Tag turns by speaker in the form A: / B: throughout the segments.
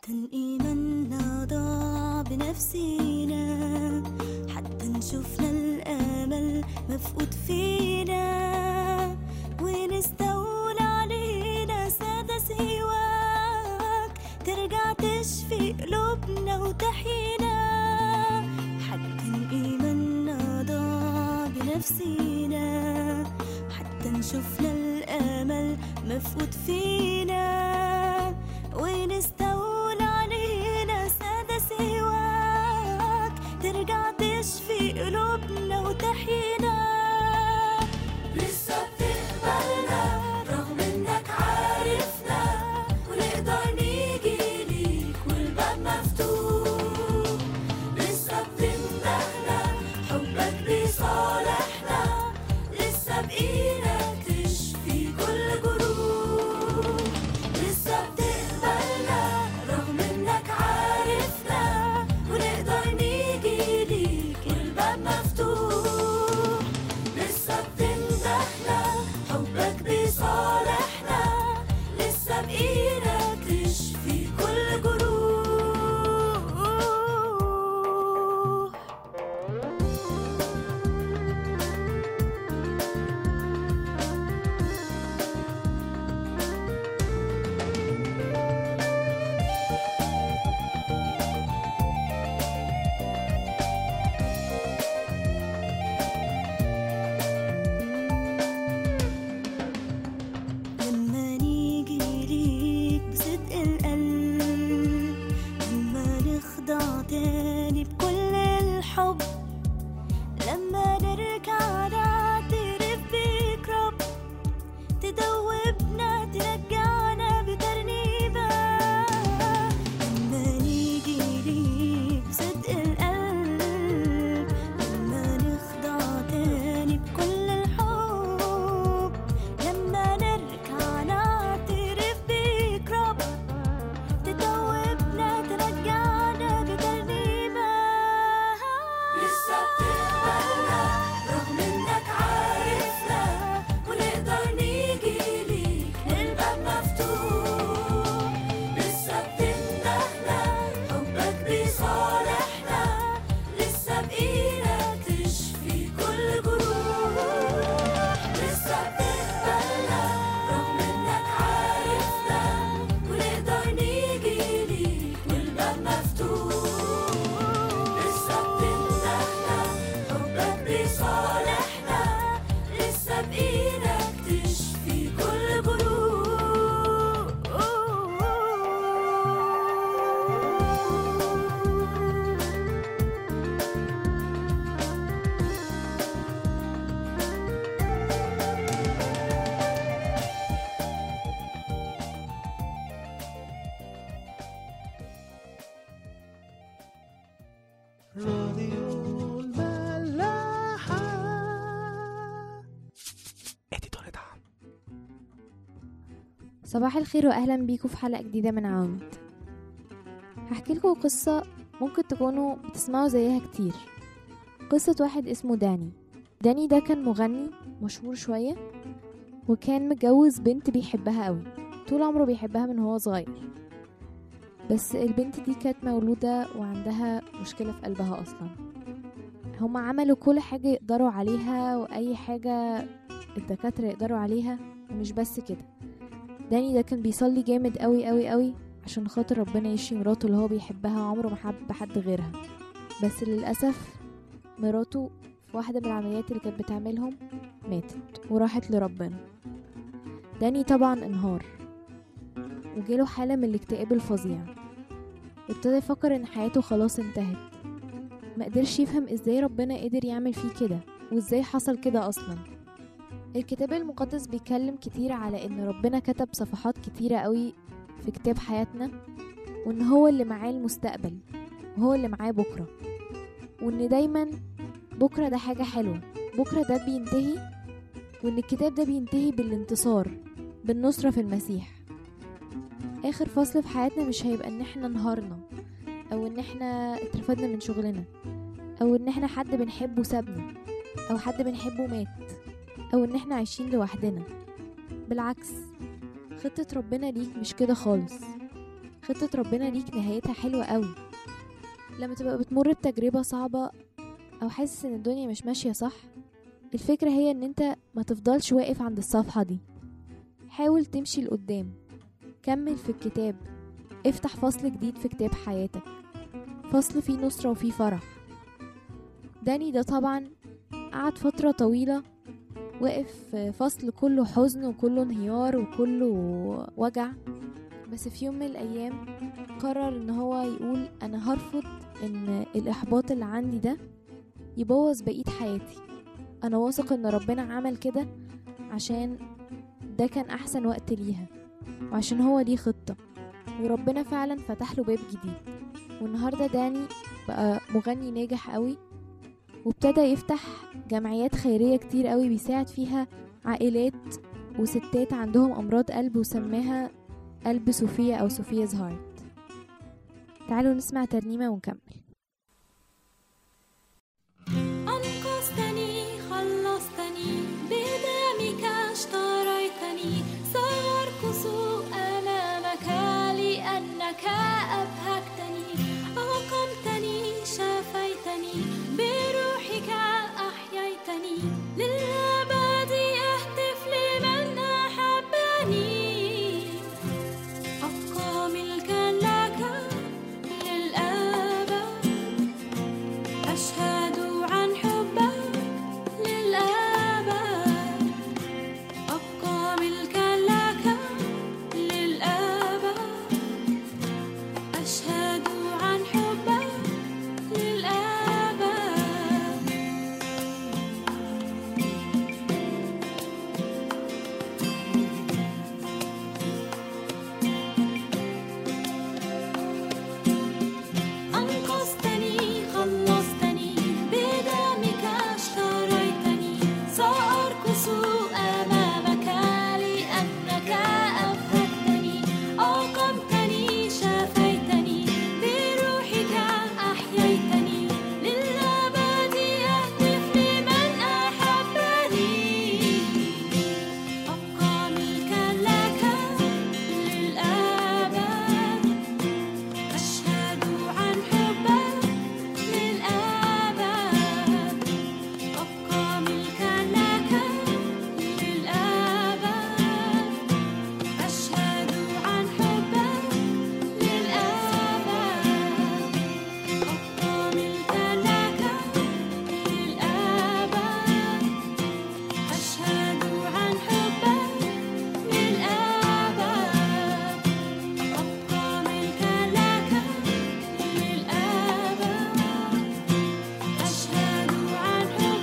A: حتى إيماننا ضاع بنفسينا حتى نشوفنا الأمل مفقود فينا ونستولى علينا سادة سواك ترجع تشفي قلوبنا وتحيينا حتى إيماننا ضاع بنفسينا حتى نشوفنا الأمل مفقود فينا ونستولى علينا سادة سواك ترجع تشفي قلوبنا وتحيينا لسه بتقبلنا رغم انك عارفنا ونقدر نيجي ليك والباب مفتوح لسه بتمدحنا حبك بيصالحنا لسه بإيدك تشفي كل جروح لسه بتقبلنا رغم انك عارفنا ونقدر نيجي ليك والباب مفتوح لسه بتمدحنا حبك بيصالحنا لسه بإيدك تشفي كل جروح لما نيجي ليك بصدق القلب لما نخضع تاني بكل الحب لما نرجع نعترف بيك رب تدوبنا ترجعنا بترنيبة لما نيجي ليك بصدق القلب لما نخضع تاني بكل الحب لما نرجع نعترف بيك رب تدوبنا ترجعنا بترنيبة لسه بتقبلنا رغم انك عارفنا ونقدر نيجي ليك الباب مفتوح لسه بتمدحنا حبك بيصالحنا لسه بإيدك تشفي كل جروح لسه بتقبلنا رغم انك عارفنا ونقدر نيجي ليك والباب مفتوح لسه بتمدحنا حبك بيصالحنا لسه بإيدك تشفي كل جروح
B: راديو الملاحة اديتور دعم
C: صباح الخير واهلا بيكم في حلقه جديده من عوامد هحكي لكم قصه ممكن تكونوا بتسمعوا زيها كتير قصه واحد اسمه داني داني ده كان مغني مشهور شويه وكان متجوز بنت بيحبها قوي طول عمره بيحبها من هو صغير بس البنت دي كانت مولودة وعندها مشكلة في قلبها أصلا هما عملوا كل حاجة يقدروا عليها وأي حاجة الدكاترة يقدروا عليها ومش بس كده داني ده كان بيصلي جامد قوي قوي قوي عشان خاطر ربنا يشفي مراته اللي هو بيحبها عمره ما حب حد غيرها بس للأسف مراته في واحدة من العمليات اللي كانت بتعملهم ماتت وراحت لربنا داني طبعا انهار وجاله حالة من الاكتئاب الفظيع ابتدى يفكر ان حياته خلاص انتهت ما قدرش يفهم ازاي ربنا قدر يعمل فيه كده وازاي حصل كده اصلا الكتاب المقدس بيتكلم كتير على ان ربنا كتب صفحات كتيرة قوي في كتاب حياتنا وان هو اللي معاه المستقبل وهو اللي معاه بكرة وان دايما بكرة ده حاجة حلوة بكرة ده بينتهي وان الكتاب ده بينتهي بالانتصار بالنصرة في المسيح اخر فصل في حياتنا مش هيبقى ان احنا انهارنا او ان احنا اترفدنا من شغلنا او ان احنا حد بنحبه سابنا او حد بنحبه مات او ان احنا عايشين لوحدنا بالعكس خطة ربنا ليك مش كده خالص خطة ربنا ليك نهايتها حلوة قوي لما تبقى بتمر بتجربة صعبة أو حاسس إن الدنيا مش ماشية صح الفكرة هي إن أنت ما تفضلش واقف عند الصفحة دي حاول تمشي لقدام كمل في الكتاب افتح فصل جديد في كتاب حياتك فصل فيه نصرة وفيه فرح داني ده طبعا قعد فترة طويلة واقف في فصل كله حزن وكله انهيار وكله وجع بس في يوم من الأيام قرر ان هو يقول انا هرفض ان الاحباط اللي عندي ده يبوظ بقية حياتي انا واثق ان ربنا عمل كده عشان ده كان احسن وقت ليها وعشان هو ليه خطة وربنا فعلا فتح له باب جديد والنهاردة داني بقى مغني ناجح قوي وابتدى يفتح جمعيات خيرية كتير قوي بيساعد فيها عائلات وستات عندهم أمراض قلب وسماها قلب صوفيا أو صوفيا's هارت تعالوا نسمع ترنيمة ونكمل
A: أنقذتني خلصتني بدمك اشتريتني سأرقص أمامك لأنك أبهجتني أقمتني شفيتني بروحك أحييتني للأبد أهتف لمن أحبني أبقى ملكا لك للأبد أشهد عن حبك للأبد أبقى ملكا لك للأبد أشهد عن حبك للأبد أنقذتني خلصتني بدمك اشتريتني سأرقص أمامك لأنك أبهجتني أقمتني شفيتني بروحك أحييتني للأبد أهتف لمن أحبني أبقى ملكا لك للأبد أشهد عن حبك للأبد أبقى ملكا لك للأبد أشهد عن حبك للأبد أبقى ملكا لك للأبد أشهد عن حبك للأبد أبقى ملكا لك للأبد أشهد عن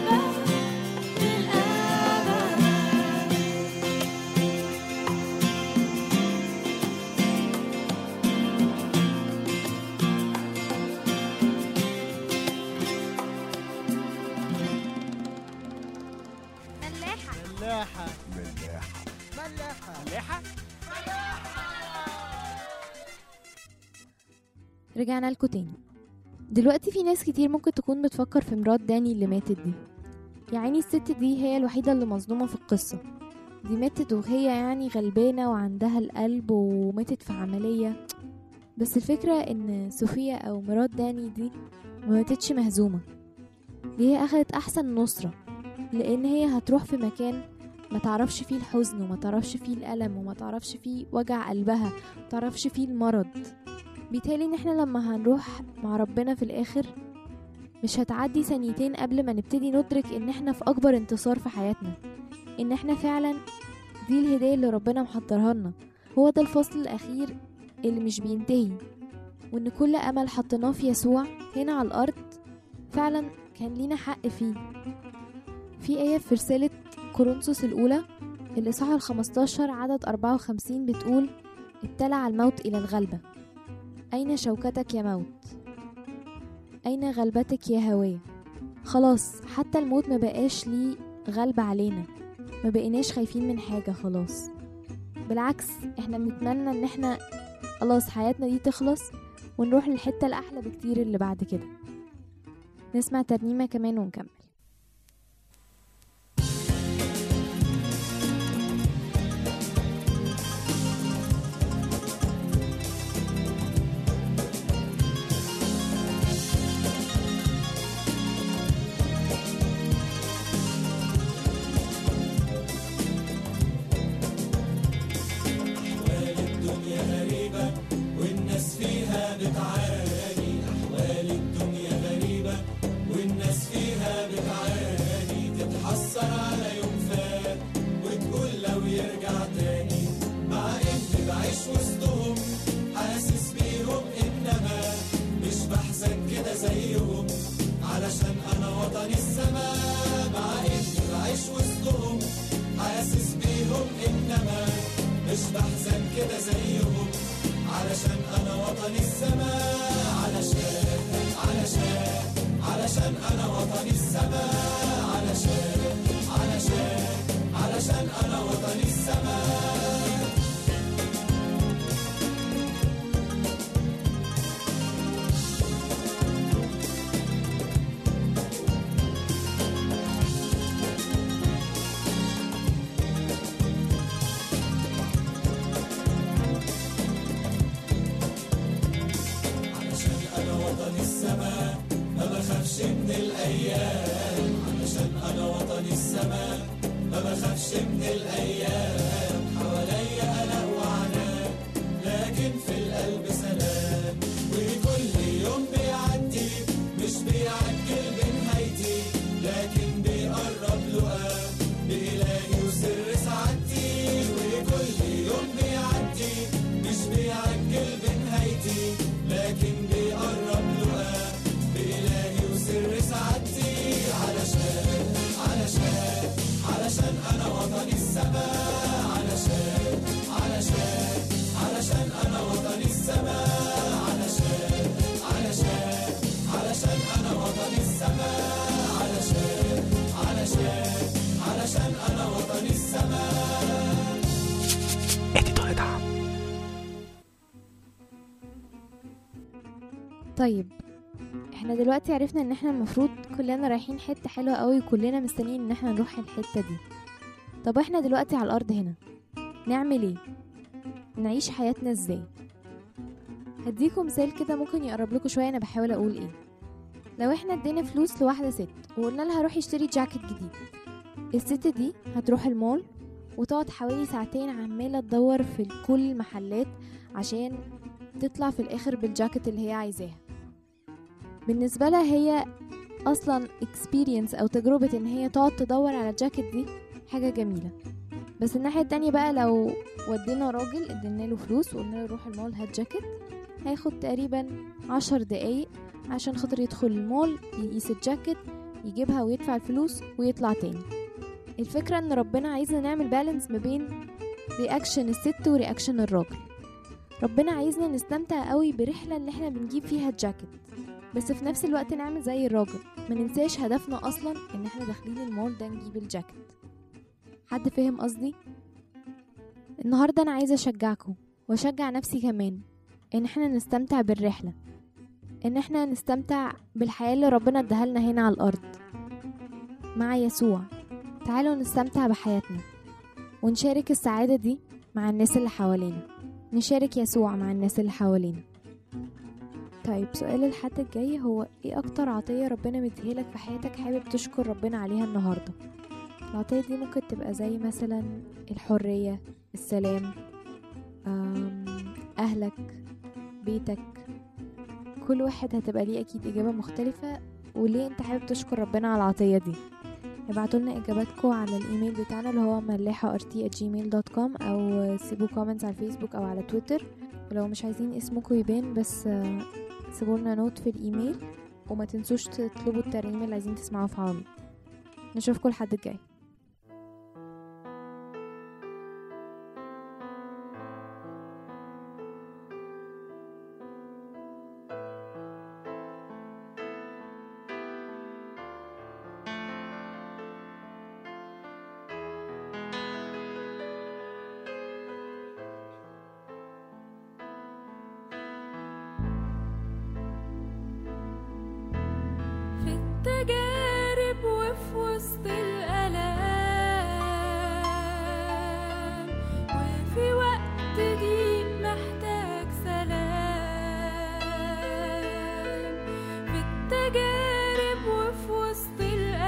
A: حبك للأبد
D: ملاحة
B: ملاحة
E: ملاحة
B: ملاحة
C: رجعنا لكم تاني دلوقتي في ناس كتير ممكن تكون بتفكر في مرات داني اللي ماتت دي يعني الست دي هي الوحيدة اللي مظلومة في القصة دي ماتت وهي يعني غلبانة وعندها القلب وماتت في عملية بس الفكرة ان صوفيا او مرات داني دي ما ماتتش مهزومة دي هي اخدت احسن نصرة لان هي هتروح في مكان ما تعرفش فيه الحزن وما تعرفش فيه الألم وما تعرفش فيه وجع قلبها ما تعرفش فيه المرض بيتهيألي ان احنا لما هنروح مع ربنا في الاخر مش هتعدي ثانيتين قبل ما نبتدي ندرك ان احنا في اكبر انتصار في حياتنا ان احنا فعلا دي الهدية اللي ربنا محضرها لنا هو ده الفصل الاخير اللي مش بينتهي وان كل امل حطيناه في يسوع هنا على الارض فعلا كان لينا حق فيه في آية في رسالة كورنثوس الأولى الإصحاح الخمستاشر عدد أربعة وخمسين بتقول ابتلع الموت إلى الغلبة أين شوكتك يا موت أين غلبتك يا هوية خلاص حتى الموت ما بقاش ليه غلبة علينا ما بقيناش خايفين من حاجة خلاص بالعكس احنا بنتمنى ان احنا خلاص حياتنا دي تخلص ونروح للحتة الأحلى بكتير اللي بعد كده نسمع ترنيمة كمان ونكمل
B: اديتور دعم
C: طيب احنا دلوقتي عرفنا ان احنا المفروض كلنا رايحين حتة حلوة قوي وكلنا مستنيين ان احنا نروح الحتة دي طب احنا دلوقتي على الارض هنا نعمل ايه نعيش حياتنا ازاي هديكم مثال كده ممكن يقرب لكم شوية انا بحاول اقول ايه لو احنا ادينا فلوس لواحدة ست وقلنا لها روحي اشتري جاكيت جديد الست دي هتروح المول وتقعد حوالي ساعتين عمالة تدور في كل المحلات عشان تطلع في الاخر بالجاكيت اللي هي عايزاها بالنسبة لها هي اصلا experience او تجربة ان هي تقعد تدور على الجاكيت دي حاجة جميلة بس الناحية التانية بقى لو ودينا راجل ادينا له فلوس وقلنا له روح المول هات جاكيت هياخد تقريبا عشر دقايق عشان خاطر يدخل المول يقيس الجاكيت يجيبها ويدفع الفلوس ويطلع تاني الفكرة ان ربنا عايزنا نعمل بالانس ما بين رياكشن الست ورياكشن الراجل ربنا عايزنا نستمتع قوي برحلة اللي احنا بنجيب فيها الجاكيت بس في نفس الوقت نعمل زي الراجل ما ننساش هدفنا اصلا ان احنا داخلين المول ده نجيب الجاكيت حد فهم قصدي النهارده انا عايزه اشجعكم واشجع نفسي كمان ان احنا نستمتع بالرحله ان احنا نستمتع بالحياه اللي ربنا اداها لنا هنا على الارض مع يسوع تعالوا نستمتع بحياتنا ونشارك السعاده دي مع الناس اللي حوالينا نشارك يسوع مع الناس اللي حوالينا طيب سؤال الحد الجاي هو ايه اكتر عطية ربنا مديهالك في حياتك حابب تشكر ربنا عليها النهاردة العطية دي ممكن تبقى زي مثلا الحرية السلام أم، اهلك بيتك كل واحد هتبقى ليه اكيد اجابة مختلفة وليه انت حابب تشكر ربنا على العطية دي ابعتوا لنا اجاباتكم على الايميل بتاعنا اللي هو ملاحة gmail.com او سيبوا كومنتس على الفيسبوك او على تويتر ولو مش عايزين اسمكم يبان بس آه، سيبوا لنا نوت في الايميل وما تنسوش تطلبوا الترنيمة اللي عايزين تسمعوها في عوامل نشوفكم الحد الجاي
A: في التجارب وفي وسط الألام وفي وقت ضيق محتاج سلام في التجارب وفي وسط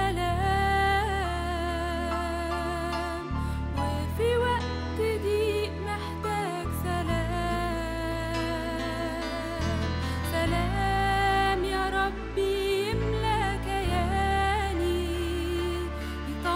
A: الألام وفي وقت ضيق محتاج سلام سلام يا ربي يملى كياني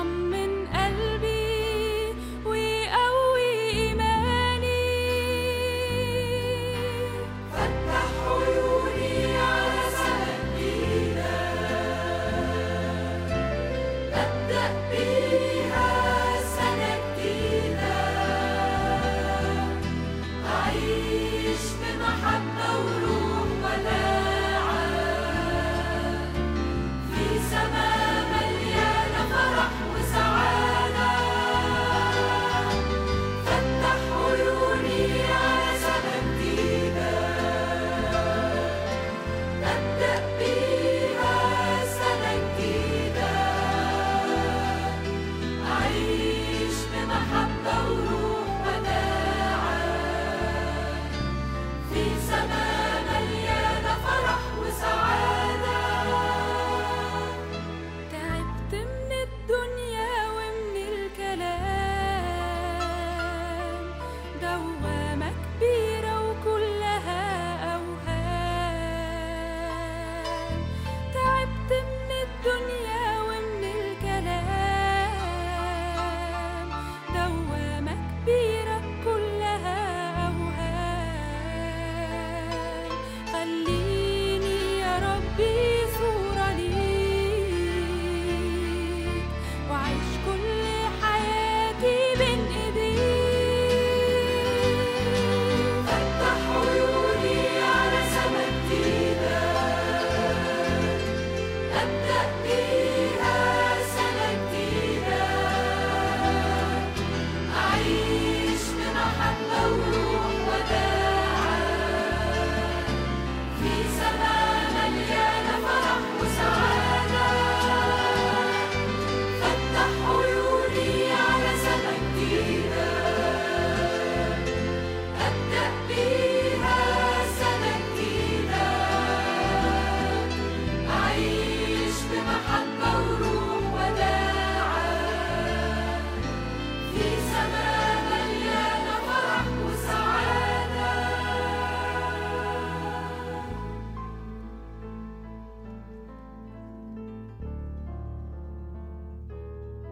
A: في سماء مليانة فرح وسعادة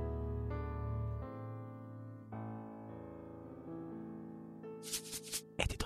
B: ادي